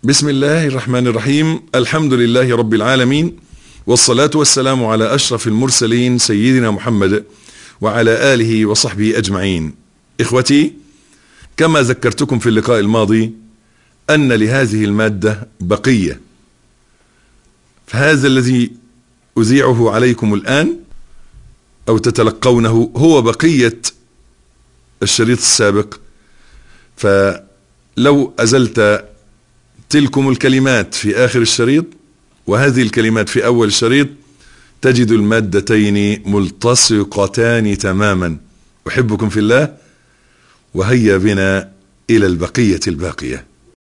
بسم الله الرحمن الرحيم الحمد لله رب العالمين والصلاة والسلام على أشرف المرسلين سيدنا محمد وعلى آله وصحبه أجمعين إخوتي كما ذكرتكم في اللقاء الماضي أن لهذه المادة بقية فهذا الذي أذيعه عليكم الآن أو تتلقونه هو بقية الشريط السابق فلو أزلت تلكم الكلمات في آخر الشريط وهذه الكلمات في أول الشريط تجد المادتين ملتصقتان تماما أحبكم في الله وهيا بنا إلى البقية الباقية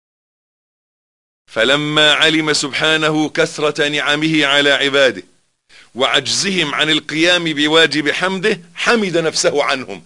فلما علم سبحانه كثرة نعمه على عباده وعجزهم عن القيام بواجب حمده حمد نفسه عنهم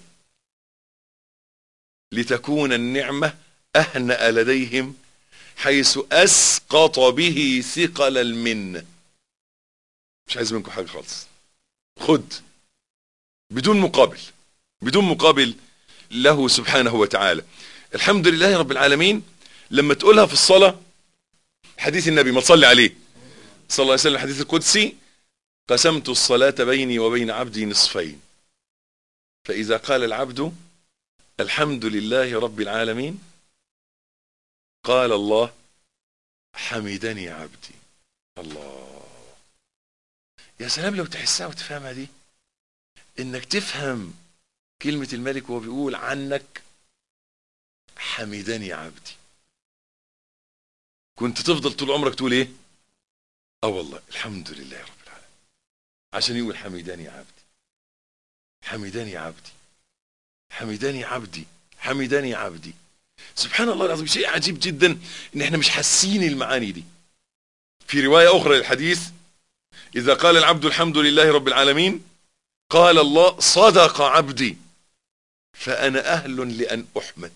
لتكون النعمة أهنأ لديهم حيث أسقط به ثقل المن مش عايز منكم حاجة خالص خد بدون مقابل بدون مقابل له سبحانه وتعالى الحمد لله رب العالمين لما تقولها في الصلاة حديث النبي ما تصلي عليه صلى الله عليه وسلم الحديث القدسي قسمت الصلاة بيني وبين عبدي نصفين فإذا قال العبد الحمد لله رب العالمين قال الله حمدني عبدي الله يا سلام لو تحسها وتفهمها دي انك تفهم كلمة الملك وهو بيقول عنك حمدني عبدي كنت تفضل طول عمرك تقول ايه اه والله الحمد لله رب العالمين عشان يقول حمدني عبدي حمدني عبدي حمدني عبدي حمدني عبدي سبحان الله العظيم شيء عجيب جدا ان احنا مش حاسين المعاني دي في رواية اخرى للحديث اذا قال العبد الحمد لله رب العالمين قال الله صدق عبدي فانا اهل لان احمد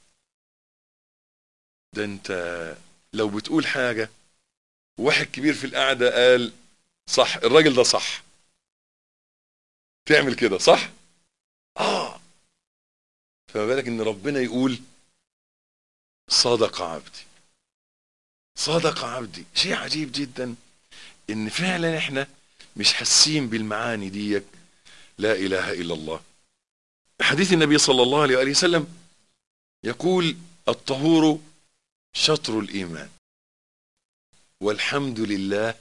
ده انت لو بتقول حاجة واحد كبير في القعدة قال صح الراجل ده صح تعمل كده صح اه فما بالك ان ربنا يقول صدق عبدي صدق عبدي شيء عجيب جدا ان فعلا احنا مش حاسين بالمعاني دي لا اله الا الله حديث النبي صلى الله عليه وآله وسلم يقول الطهور شطر الايمان والحمد لله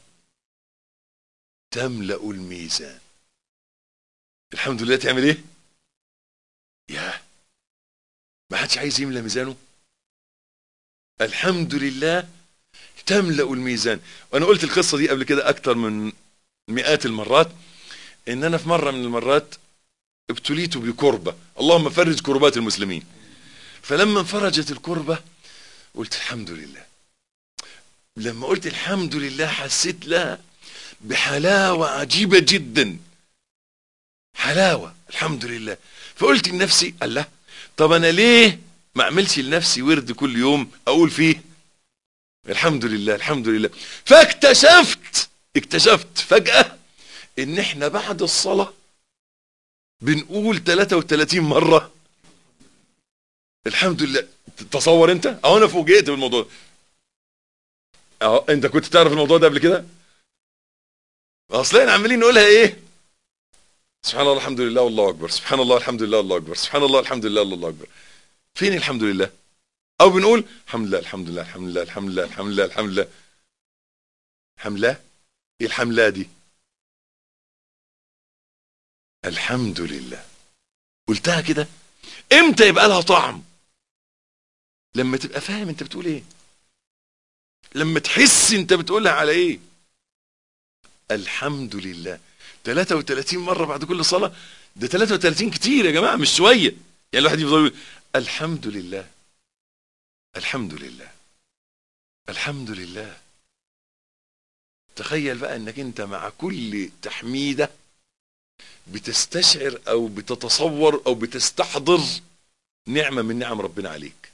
تملأ الميزان الحمد لله تعمل ايه ياه ما حدش عايز يملى ميزانه الحمد لله تملأ الميزان وانا قلت القصة دي قبل كده اكتر من مئات المرات ان انا في مرة من المرات ابتليت بكربة اللهم فرج كربات المسلمين فلما انفرجت الكربة قلت الحمد لله لما قلت الحمد لله حسيت لها بحلاوة عجيبة جدا حلاوة الحمد لله فقلت لنفسي الله طب انا ليه ما اعملش لنفسي ورد كل يوم اقول فيه الحمد لله الحمد لله فاكتشفت اكتشفت فجأة ان احنا بعد الصلاة بنقول 33 مرة الحمد لله تصور انت اهو انا فوجئت بالموضوع اهو انت كنت تعرف الموضوع ده قبل كده اصلا عمالين نقولها ايه سبحان الله الحمد لله والله اكبر سبحان الله الحمد لله والله اكبر سبحان الله الحمد لله الله اكبر فين الحمد لله او بنقول الحمد لله الحمد لله الحمد لله الحمد لله الحمد لله الحمد لله حمله ايه الحمله دي الحمد لله قلتها كده امتى يبقى لها طعم لما تبقى فاهم انت بتقول ايه لما تحس انت بتقولها على ايه الحمد لله 33 مرة بعد كل صلاة ده 33 كتير يا جماعة مش شوية يعني الواحد يفضل يقول الحمد لله الحمد لله الحمد لله تخيل بقى انك انت مع كل تحميدة بتستشعر او بتتصور او بتستحضر نعمة من نعم ربنا عليك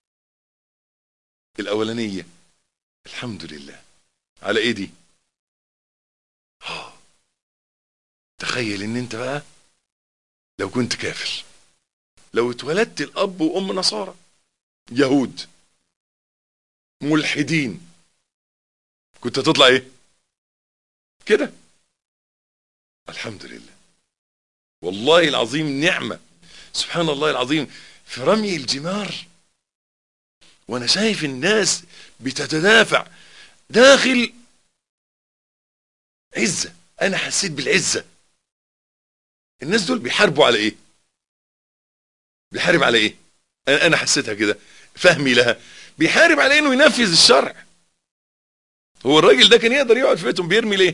الاولانية الحمد لله على ايه دي آه. تخيل ان انت بقى لو كنت كافر لو اتولدت الاب وام نصارى يهود ملحدين كنت هتطلع ايه كده الحمد لله والله العظيم نعمة سبحان الله العظيم في رمي الجمار وانا شايف الناس بتتدافع داخل عزة انا حسيت بالعزة الناس دول بيحاربوا على ايه بيحارب على ايه انا أنا حسيتها كده فهمي لها بيحارب على انه ينفذ الشرع هو الراجل ده كان يقدر يقعد في بيتهم بيرمي ليه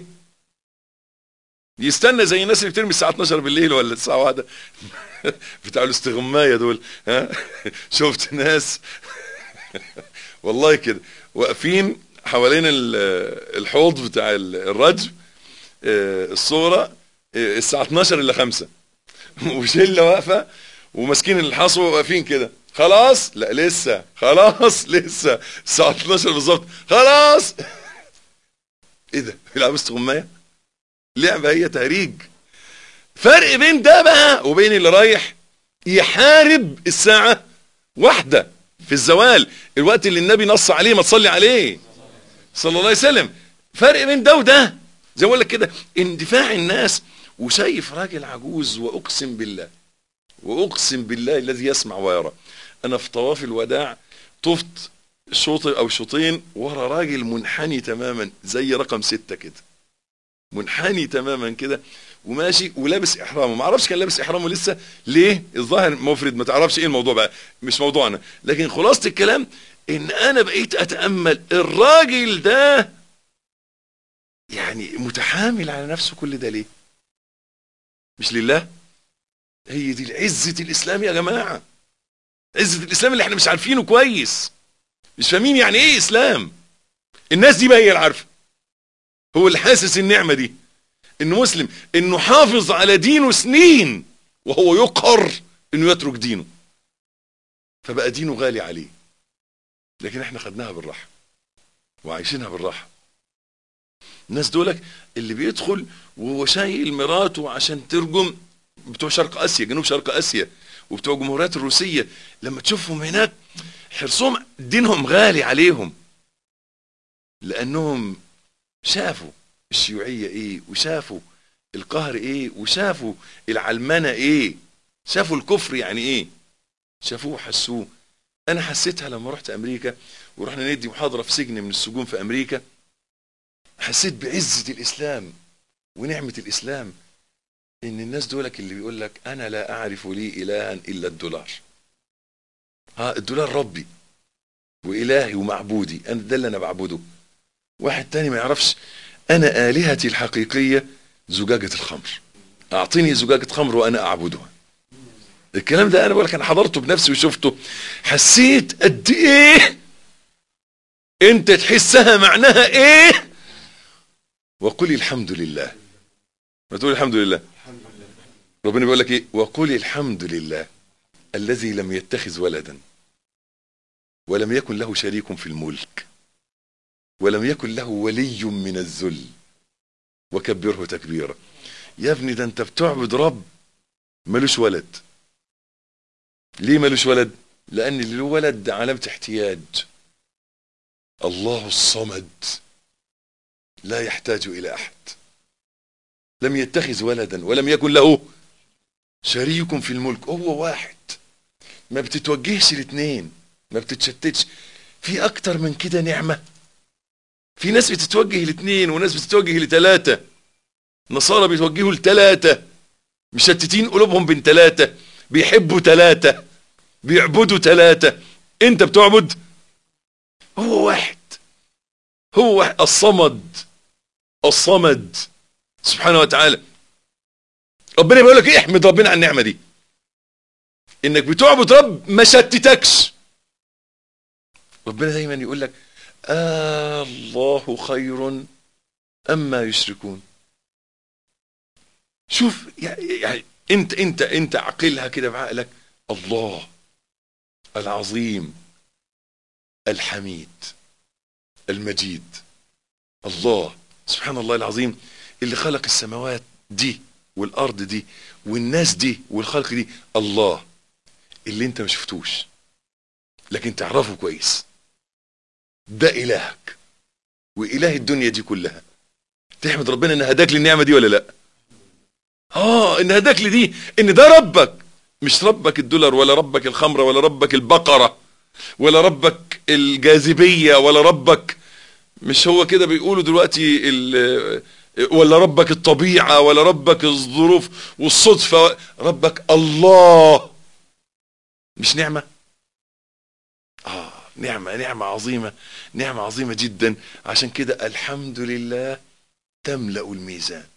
يستنى زي الناس اللي بترمي الساعه 12 بالليل ولا الساعه 1 بتاع الاستغمايه دول ها شفت ناس والله كده واقفين حوالين ال- الحوض بتاع ال- الرجم آه، الصوره آه، الساعه 12 الا 5 وشله واقفه وماسكين الحصوه واقفين كده خلاص لا لسه خلاص لسه الساعه 12 بالظبط خلاص ايه ده بيلعبوا استغمايه لعبه هي تهريج فرق بين ده بقى وبين اللي رايح يحارب الساعه واحده في الزوال الوقت اللي النبي نص عليه ما تصلي عليه صلى الله عليه وسلم فرق بين ده وده زي ما بقول لك كده اندفاع الناس وشايف راجل عجوز واقسم بالله واقسم بالله الذي يسمع ويرى انا في طواف الوداع طفت شوط او شوطين ورا راجل منحني تماما زي رقم ستة كده منحني تماما كده وماشي ولابس احرامه ما اعرفش كان لابس احرامه لسه ليه الظاهر مفرد ما تعرفش ايه الموضوع بقى مش موضوعنا لكن خلاصه الكلام ان انا بقيت اتامل الراجل ده يعني متحامل على نفسه كل ده ليه مش لله هي دي عزة الإسلام يا جماعة عزة الإسلام اللي احنا مش عارفينه كويس مش فاهمين يعني ايه إسلام الناس دي بقى هي اللي عارفة هو اللي حاسس النعمة دي انه مسلم انه حافظ على دينه سنين وهو يقهر انه يترك دينه فبقى دينه غالي عليه لكن احنا خدناها بالراحة وعايشينها بالراحة الناس دولك اللي بيدخل وهو شايل مراته عشان ترجم بتوع شرق اسيا جنوب شرق اسيا وبتوع الجمهوريات الروسيه لما تشوفهم هناك حرصهم دينهم غالي عليهم لانهم شافوا الشيوعيه ايه وشافوا القهر ايه وشافوا العلمنه ايه شافوا الكفر يعني ايه شافوه وحسوه انا حسيتها لما رحت امريكا ورحنا ندي محاضره في سجن من السجون في امريكا حسيت بعزه الاسلام ونعمه الاسلام ان الناس دولك اللي بيقول لك انا لا اعرف لي الها الا الدولار ها الدولار ربي والهي ومعبودي انا ده اللي انا بعبده واحد تاني ما يعرفش انا الهتي الحقيقيه زجاجه الخمر اعطيني زجاجه خمر وانا اعبدها الكلام ده انا بقول لك انا حضرته بنفسي وشفته حسيت قد ايه انت تحسها معناها ايه وقل الحمد لله ما تقول الحمد لله ربنا بيقول لك ايه وقل الحمد لله الذي لم يتخذ ولدا ولم يكن له شريك في الملك ولم يكن له ولي من الذل وكبره تكبيرا يا ابني ده انت بتعبد رب ملوش ولد ليه ملوش ولد لان اللي له ولد ده علامه احتياج الله الصمد لا يحتاج الى احد لم يتخذ ولدا ولم يكن له شريك في الملك هو واحد ما بتتوجهش الاثنين ما بتتشتتش في اكتر من كده نعمة في ناس بتتوجه الاثنين وناس بتتوجه لثلاثة نصارى بيتوجهوا لثلاثة مشتتين قلوبهم بين ثلاثة بيحبوا ثلاثة بيعبدوا ثلاثة انت بتعبد هو واحد هو واحد الصمد الصمد سبحانه وتعالى ربنا بيقول لك ايه احمد ربنا على النعمه دي انك بتعبد رب ما شتتكش ربنا دايما يقول لك آه الله خير اما يشركون شوف يعني انت انت انت عقلها كده بعقلك الله العظيم الحميد المجيد الله سبحان الله العظيم اللي خلق السماوات دي والارض دي والناس دي والخلق دي الله اللي انت ما شفتوش لكن تعرفه كويس ده إلهك وإله الدنيا دي كلها تحمد ربنا إن هداك للنعمة دي ولا لا آه إن هداك لدي إن ده ربك مش ربك الدولار ولا ربك الخمرة ولا ربك البقرة ولا ربك الجاذبية ولا ربك مش هو كده بيقولوا دلوقتي ولا ربك الطبيعة ولا ربك الظروف والصدفة ربك الله مش نعمة آه نعمة نعمة عظيمة نعمة عظيمة جدا عشان كده الحمد لله تملأ الميزان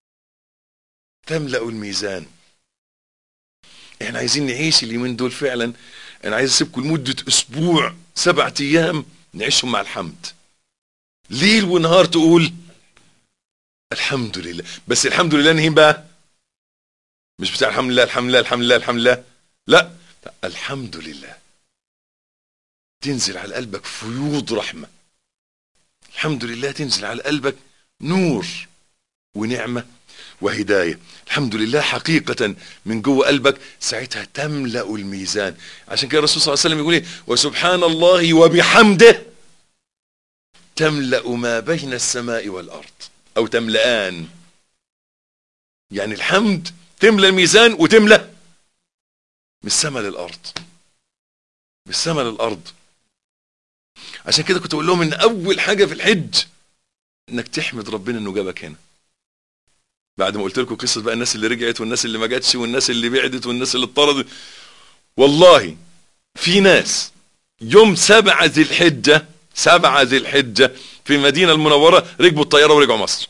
تملأ الميزان احنا عايزين نعيش اليومين دول فعلا انا عايز اسيبكم لمدة اسبوع سبعة ايام نعيشهم مع الحمد ليل ونهار تقول الحمد لله بس الحمد لله نهين بقى مش بتاع الحمد لله الحمد لله الحمد لله الحمد لله لا الحمد لله تنزل على قلبك فيوض رحمة الحمد لله تنزل على قلبك نور ونعمة وهداية الحمد لله حقيقة من جوه قلبك ساعتها تملأ الميزان عشان كده الرسول صلى الله عليه وسلم يقول ايه وسبحان الله وبحمده تملأ ما بين السماء والأرض أو تملأان يعني الحمد تملأ الميزان وتملأ من السماء للأرض من السماء للأرض عشان كده كنت أقول لهم إن أول حاجة في الحج إنك تحمد ربنا إنه جابك هنا بعد ما قلت لكم قصة بقى الناس اللي رجعت والناس اللي ما جاتش والناس اللي بعدت والناس اللي اضطردت والله في ناس يوم سبعة ذي الحجة سبعة ذي الحجة في المدينة المنورة ركبوا الطيارة ورجعوا مصر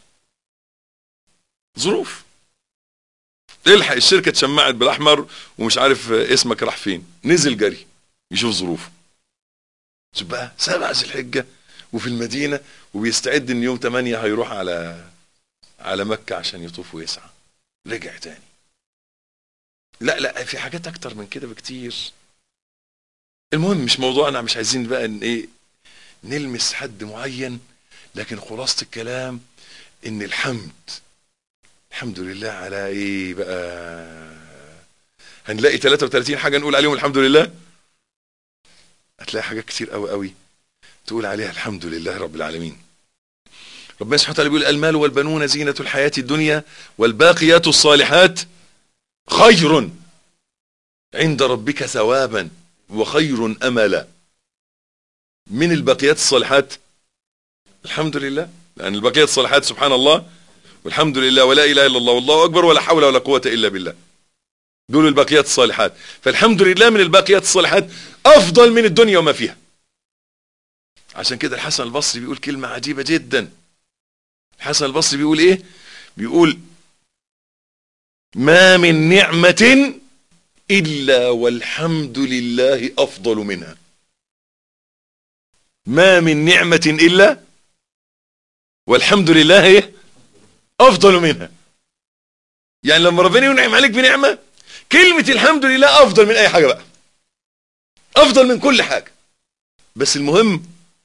ظروف الحق الشركة اتشمعت بالأحمر ومش عارف اسمك راح فين نزل جري يشوف ظروفه شوف بقى سبعة ذي الحجة وفي المدينة وبيستعد ان يوم 8 هيروح على على مكة عشان يطوف ويسعى رجع تاني لا لا في حاجات اكتر من كده بكتير المهم مش موضوعنا مش عايزين بقى ان ايه نلمس حد معين لكن خلاصة الكلام ان الحمد الحمد لله على ايه بقى هنلاقي 33 حاجة نقول عليهم الحمد لله هتلاقي حاجات كتير قوي قوي تقول عليها الحمد لله رب العالمين ربنا سبحانه وتعالى بيقول المال والبنون زينة الحياة الدنيا والباقيات الصالحات خير عند ربك ثوابا وخير أملا من الباقيات الصالحات الحمد لله لأن الباقيات الصالحات سبحان الله والحمد لله ولا إله إلا الله والله أكبر ولا حول ولا قوة إلا بالله دول الباقيات الصالحات فالحمد لله من الباقيات الصالحات أفضل من الدنيا وما فيها عشان كده الحسن البصري بيقول كلمة عجيبة جدا الحسن البصري بيقول ايه بيقول ما من نعمة إلا والحمد لله أفضل منها ما من نعمة إلا والحمد لله إيه؟ أفضل منها يعني لما ربنا ينعم عليك بنعمة كلمة الحمد لله أفضل من أي حاجة بقى أفضل من كل حاجة بس المهم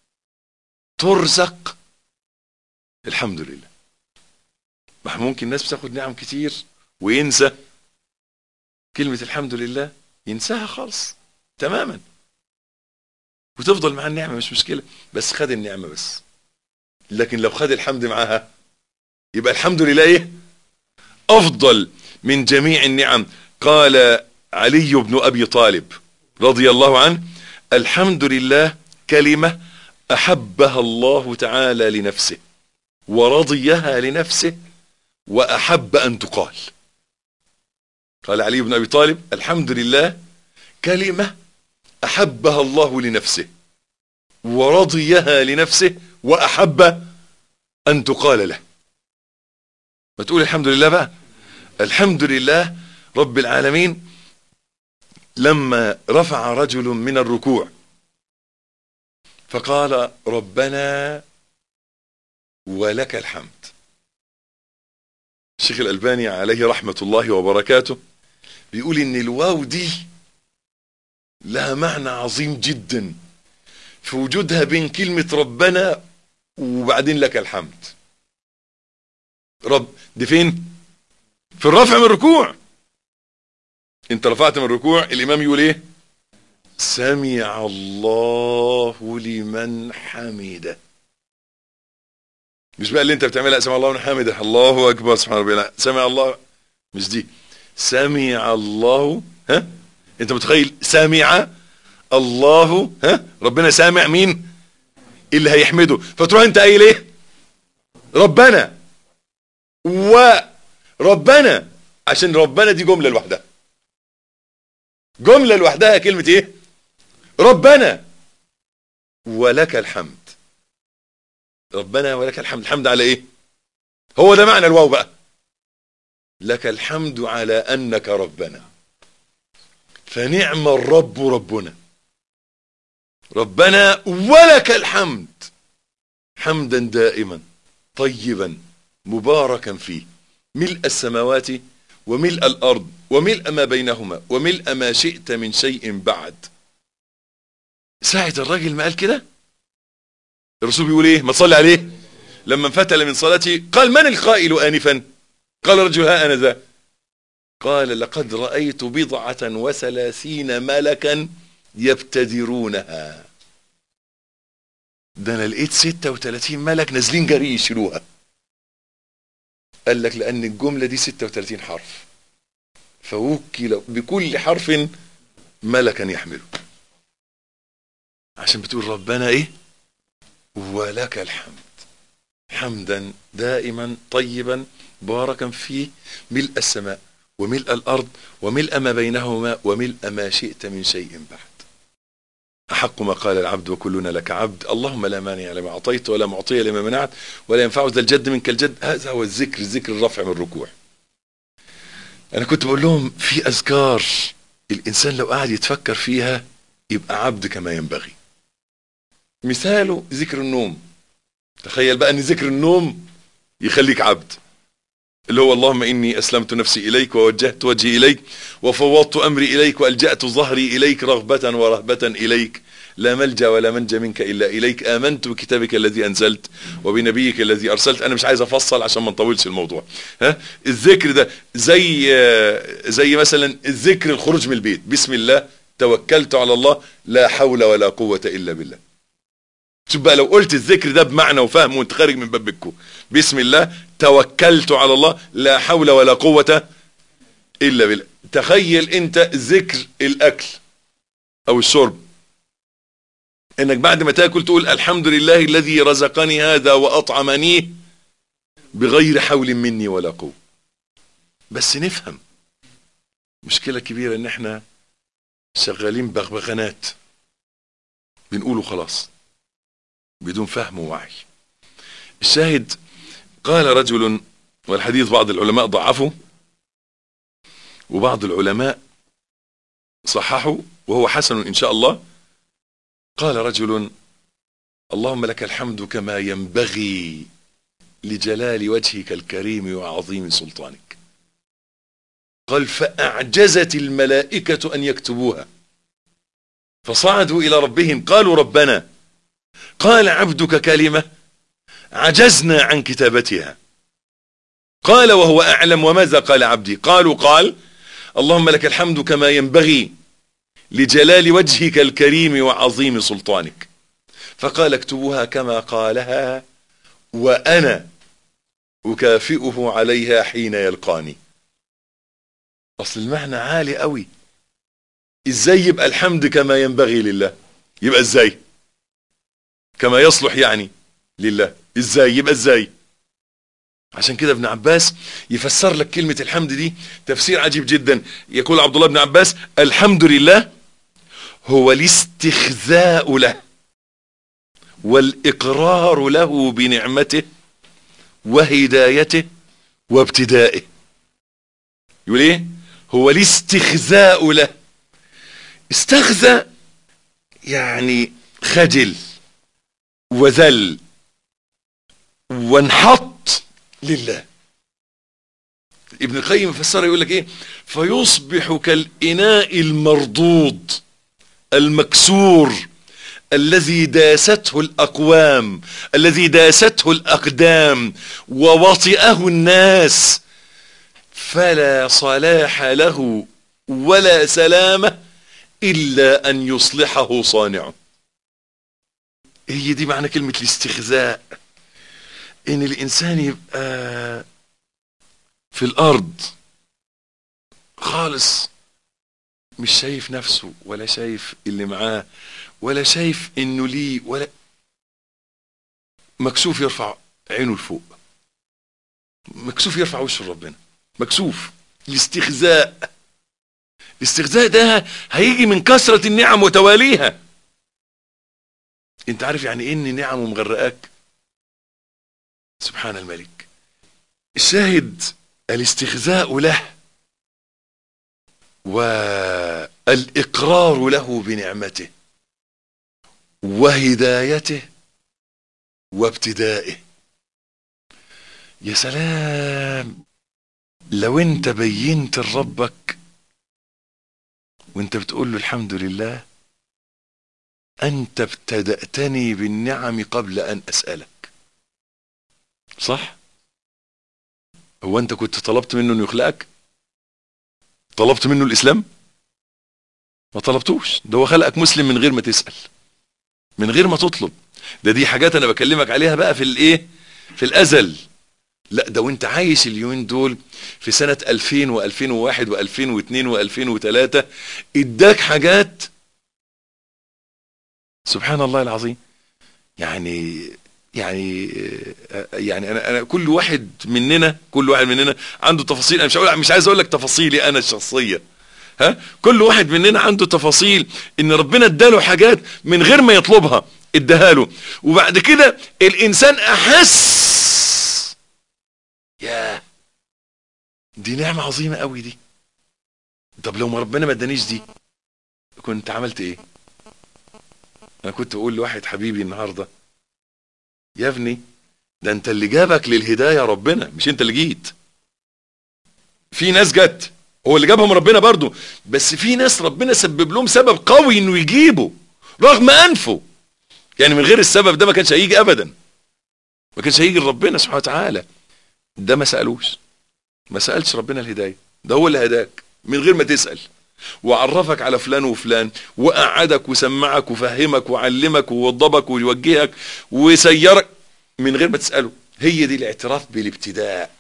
ترزق الحمد لله ما ممكن الناس بتاخد نعم كتير وينسى كلمة الحمد لله ينساها خالص تماما وتفضل مع النعمة مش مشكلة بس خد النعمة بس لكن لو خد الحمد معاها يبقى الحمد لله ايه افضل من جميع النعم قال علي بن ابي طالب رضي الله عنه الحمد لله كلمة احبها الله تعالى لنفسه ورضيها لنفسه واحب ان تقال قال علي بن ابي طالب الحمد لله كلمة احبها الله لنفسه ورضيها لنفسه واحب ان تقال له ما تقول الحمد لله بقى الحمد لله رب العالمين لما رفع رجل من الركوع فقال ربنا ولك الحمد الشيخ الألباني عليه رحمة الله وبركاته بيقول ان الواو دي لها معنى عظيم جدا في وجودها بين كلمة ربنا وبعدين لك الحمد رب دي فين في الرفع من الركوع انت رفعت من الركوع الامام يقول ايه سمع الله لمن حمده مش بقى اللي انت بتعملها سمع الله لمن حمده الله اكبر سبحان ربي لا سمع الله مش دي سمع الله ها انت متخيل سمع الله ها ربنا سامع مين اللي هيحمده فتروح انت قايل ايه ربنا وربنا عشان ربنا دي جمله لوحدها جمله لوحدها كلمه ايه ربنا ولك الحمد ربنا ولك الحمد الحمد على ايه هو ده معنى الواو بقى لك الحمد على انك ربنا فنعم الرب ربنا ربنا ولك الحمد حمدا دائما طيبا مباركا فيه ملء السماوات وملء الارض وملء ما بينهما وملء ما شئت من شيء بعد ساعة الراجل ما قال كده الرسول بيقول ايه ما تصلي عليه لما انفتل من صلاته قال من القائل انفا قال رجل ها انا ذا قال لقد رأيت بضعة وثلاثين ملكا يبتدرونها ده انا لقيت 36 ملك نازلين جري يشيلوها قال لك لان الجملة دي 36 حرف فوكل بكل حرف ملكا يحمله عشان بتقول ربنا ايه ولك الحمد حمدا دائما طيبا باركا فيه ملء السماء وملء الأرض وملء ما بينهما وملء ما شئت من شيء بعد أحق ما قال العبد وكلنا لك عبد اللهم لا مانع لما أعطيت ولا معطي لما منعت ولا ينفع ذا الجد منك الجد هذا هو الذكر ذكر الرفع من الركوع أنا كنت بقول لهم في أذكار الإنسان لو قاعد يتفكر فيها يبقى عبد كما ينبغي مثاله ذكر النوم تخيل بقى ان ذكر النوم يخليك عبد اللي هو اللهم اني اسلمت نفسي اليك ووجهت وجهي اليك وفوضت امري اليك والجات ظهري اليك رغبه ورهبه اليك لا ملجا ولا منجا منك الا اليك امنت بكتابك الذي انزلت وبنبيك الذي ارسلت انا مش عايز افصل عشان ما نطولش الموضوع ها الذكر ده زي زي مثلا الذكر الخروج من البيت بسم الله توكلت على الله لا حول ولا قوه الا بالله شوف بقى لو قلت الذكر ده بمعنى وفهم وانت خارج من باب الكو بسم الله توكلت على الله لا حول ولا قوة إلا بالله تخيل انت ذكر الأكل أو الشرب انك بعد ما تاكل تقول الحمد لله الذي رزقني هذا وأطعمنيه بغير حول مني ولا قوة بس نفهم مشكلة كبيرة ان احنا شغالين بغبغانات بنقوله خلاص بدون فهم ووعي الشاهد قال رجل والحديث بعض العلماء ضعفه وبعض العلماء صححوا وهو حسن إن شاء الله قال رجل اللهم لك الحمد كما ينبغي لجلال وجهك الكريم وعظيم سلطانك قال فأعجزت الملائكة أن يكتبوها فصعدوا إلى ربهم قالوا ربنا قال عبدك كلمة عجزنا عن كتابتها قال وهو أعلم وماذا قال عبدي قالوا قال اللهم لك الحمد كما ينبغي لجلال وجهك الكريم وعظيم سلطانك فقال اكتبوها كما قالها وأنا أكافئه عليها حين يلقاني أصل المعنى عالي قوي إزاي يبقى الحمد كما ينبغي لله يبقى إزاي كما يصلح يعني لله ازاي يبقى ازاي عشان كده ابن عباس يفسر لك كلمة الحمد دي تفسير عجيب جدا يقول عبد الله بن عباس الحمد لله هو الاستخذاء له والإقرار له بنعمته وهدايته وابتدائه يقول ايه هو الاستخذاء له استخذى يعني خجل وذل وانحط لله ابن القيم فسر يقول لك ايه فيصبح كالاناء المردود المكسور الذي داسته الاقوام الذي داسته الاقدام ووطئه الناس فلا صلاح له ولا سلامه إلا أن يصلحه صانعه هي دي معنى كلمة الاستخزاء إن الإنسان يبقى في الأرض خالص مش شايف نفسه ولا شايف اللي معاه ولا شايف إنه ليه ولا مكسوف يرفع عينه لفوق مكسوف يرفع وشه لربنا مكسوف الاستخزاء الاستخزاء ده هيجي من كثرة النعم وتواليها انت عارف يعني ايه ان نعمه مغرقاك سبحان الملك الشاهد الاستخزاء له والإقرار له بنعمته وهدايته وابتدائه يا سلام لو انت بينت لربك وانت بتقول له الحمد لله انت ابتدأتني بالنعم قبل ان اسألك صح هو انت كنت طلبت منه انه يخلقك طلبت منه الاسلام ما طلبتوش ده هو خلقك مسلم من غير ما تسأل من غير ما تطلب ده دي حاجات انا بكلمك عليها بقى في الايه في الازل لا ده وانت عايش اليومين دول في سنة 2000 و2001 و2002 و2003 اداك حاجات سبحان الله العظيم يعني يعني يعني انا انا كل واحد مننا كل واحد مننا عنده تفاصيل انا مش هقول مش عايز اقول لك تفاصيلي انا الشخصيه ها كل واحد مننا عنده تفاصيل ان ربنا اداله حاجات من غير ما يطلبها اداها له وبعد كده الانسان احس يا دي نعمه عظيمه قوي دي طب لو ما ربنا ما ادانيش دي كنت عملت ايه انا كنت اقول لواحد حبيبي النهارده يا ابني ده انت اللي جابك للهدايه ربنا مش انت اللي جيت في ناس جت هو اللي جابهم ربنا برضو بس في ناس ربنا سبب لهم سبب قوي انه يجيبوا رغم انفه يعني من غير السبب ده ما كانش هيجي ابدا ما كانش هيجي لربنا سبحانه وتعالى ده ما سالوش ما سالش ربنا الهدايه ده هو اللي هداك من غير ما تسال وعرفك على فلان وفلان وقعدك وسمعك وفهمك وعلمك ووضبك ويوجهك وسيرك من غير ما تسأله هي دي الاعتراف بالابتداء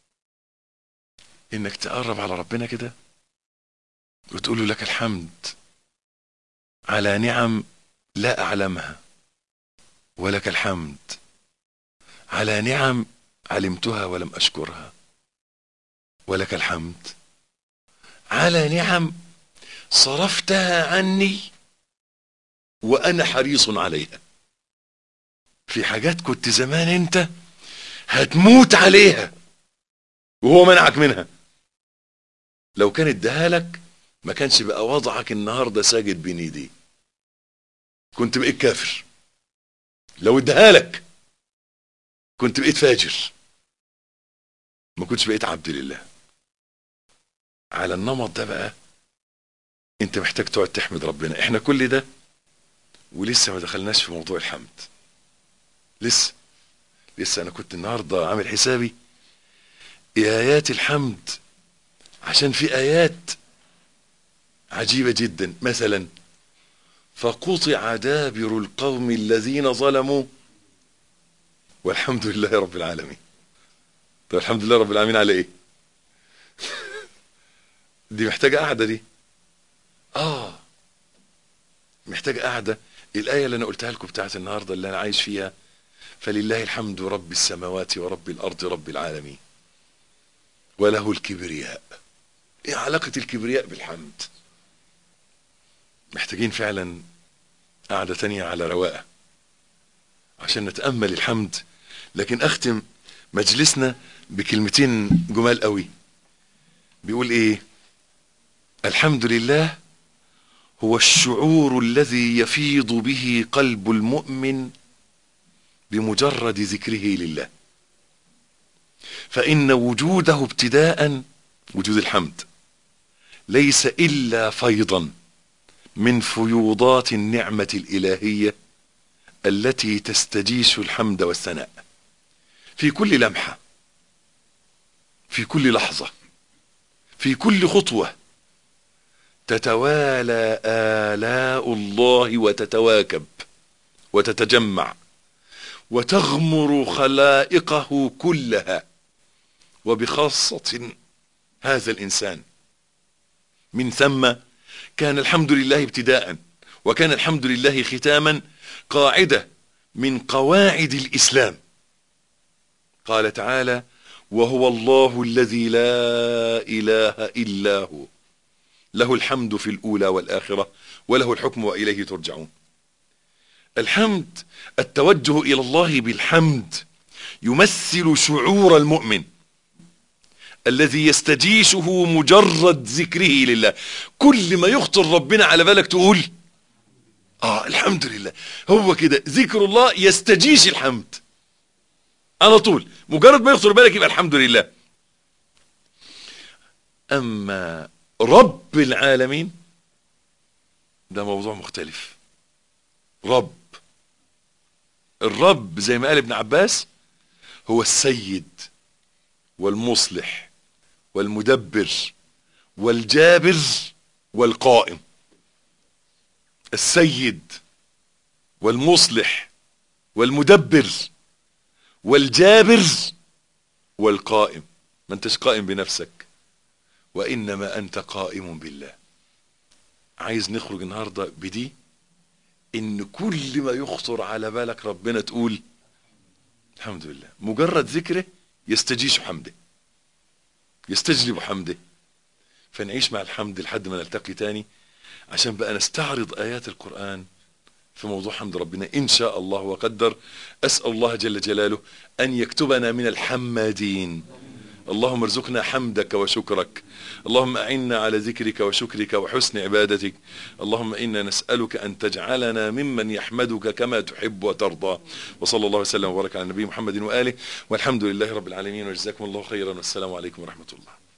انك تقرب على ربنا كده وتقول له لك الحمد على نعم لا اعلمها ولك الحمد على نعم علمتها ولم اشكرها ولك الحمد على نعم صرفتها عني وانا حريص عليها في حاجات كنت زمان انت هتموت عليها وهو منعك منها لو كان اداها لك ما كانش بقى وضعك النهارده ساجد بين ايديه كنت بقيت كافر لو اداها لك كنت بقيت فاجر ما كنتش بقيت عبد لله على النمط ده بقى انت محتاج تقعد تحمد ربنا احنا كل ده ولسه ما دخلناش في موضوع الحمد لسه لسه انا كنت النهارده عامل حسابي ايات الحمد عشان في ايات عجيبه جدا مثلا فقطع دابر القوم الذين ظلموا والحمد لله رب العالمين طب الحمد لله رب العالمين على ايه دي محتاجة قاعدة دي اه محتاجة قاعدة الآية اللي أنا قلتها لكم بتاعت النهاردة اللي أنا عايش فيها فلله الحمد رب السماوات ورب الأرض رب العالمين وله الكبرياء ايه علاقة الكبرياء بالحمد محتاجين فعلا قاعدة تانية على رواقة عشان نتأمل الحمد لكن أختم مجلسنا بكلمتين جمال قوي بيقول ايه الحمد لله هو الشعور الذي يفيض به قلب المؤمن بمجرد ذكره لله فإن وجوده ابتداء وجود الحمد ليس إلا فيضا من فيوضات النعمة الإلهية التي تستجيش الحمد والثناء في كل لمحة في كل لحظة في كل خطوة تتوالى آلاء الله وتتواكب وتتجمع وتغمر خلائقه كلها وبخاصة هذا الإنسان من ثم كان الحمد لله ابتداء وكان الحمد لله ختاما قاعدة من قواعد الإسلام قال تعالى وهو الله الذي لا إله إلا هو له الحمد في الأولى والآخرة وله الحكم وإليه ترجعون الحمد التوجه إلى الله بالحمد يمثل شعور المؤمن الذي يستجيشه مجرد ذكره لله كل ما يخطر ربنا على بالك تقول اه الحمد لله هو كده ذكر الله يستجيش الحمد على طول مجرد ما يخطر بالك يبقى الحمد لله اما رب العالمين ده موضوع مختلف رب الرب زي ما قال ابن عباس هو السيد والمصلح والمدبر والجابر والقائم السيد والمصلح والمدبر والجابر والقائم ما انتش قائم بنفسك وانما انت قائم بالله عايز نخرج النهارده بدي ان كل ما يخطر على بالك ربنا تقول الحمد لله مجرد ذكره يستجيش حمده يستجلب حمده فنعيش مع الحمد لحد ما نلتقي تاني عشان بقى نستعرض آيات القرآن في موضوع حمد ربنا إن شاء الله وقدر أسأل الله جل جلاله أن يكتبنا من الحمادين اللهم ارزقنا حمدك وشكرك اللهم أعنا على ذكرك وشكرك وحسن عبادتك اللهم إنا نسألك أن تجعلنا ممن يحمدك كما تحب وترضى وصلى الله وسلم وبارك على النبي محمد وآله والحمد لله رب العالمين وجزاكم الله خيرا والسلام عليكم ورحمة الله